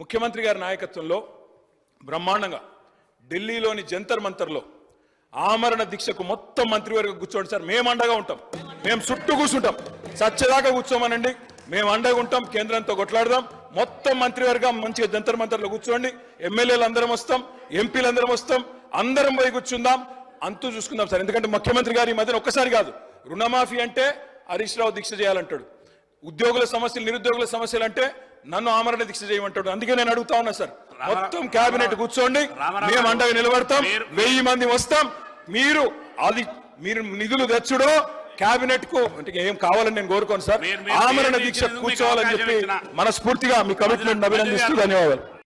ముఖ్యమంత్రి గారి నాయకత్వంలో బ్రహ్మాండంగా ఢిల్లీలోని జంతర్ మంతర్లో ఆమరణ దీక్షకు మొత్తం మంత్రివర్గం కూర్చోండి సార్ మేము అండగా ఉంటాం మేము చుట్టూ కూర్చుంటాం సత్యదాకా కూర్చోమనండి మేము అండగా ఉంటాం కేంద్రంతో కొట్లాడదాం మొత్తం మంత్రివర్గం మంచిగా జంతర్ మంతర్లో కూర్చోండి ఎమ్మెల్యేలు అందరం వస్తాం ఎంపీలు అందరం వస్తాం అందరం పోయి కూర్చుందాం అంతూ చూసుకుందాం సార్ ఎందుకంటే ముఖ్యమంత్రి గారు ఈ మధ్యన ఒక్కసారి కాదు రుణమాఫీ అంటే హరీష్ రావు దీక్ష చేయాలంటాడు ఉద్యోగుల సమస్యలు నిరుద్యోగుల సమస్యలు అంటే నన్ను ఆమరణ దీక్ష చేయమంటాడు అందుకే నేను అడుగుతా ఉన్నా సార్ మొత్తం కేబినెట్ కూర్చోండి రామారావు మేము అండగా నిలబడతాం మీరు- వెయ్యి మంది వస్తాం మీరు అది మీరు నిధులు తెచ్చుడో కేబినెట్ కు అంటే ఏం కావాలని నేను కోరుకోను సార్ మీరు- మీరు- ఆమరణ మీరు దీక్ష ఇచ్చినందుకు మీకు కూర్చోవాలని అవకాశం చెప్పి ఇచ్చిన. మనస్ఫూర్తిగా మీ కమిట్మెంట్ అభినందిస్తూ ధన్యవాదాలు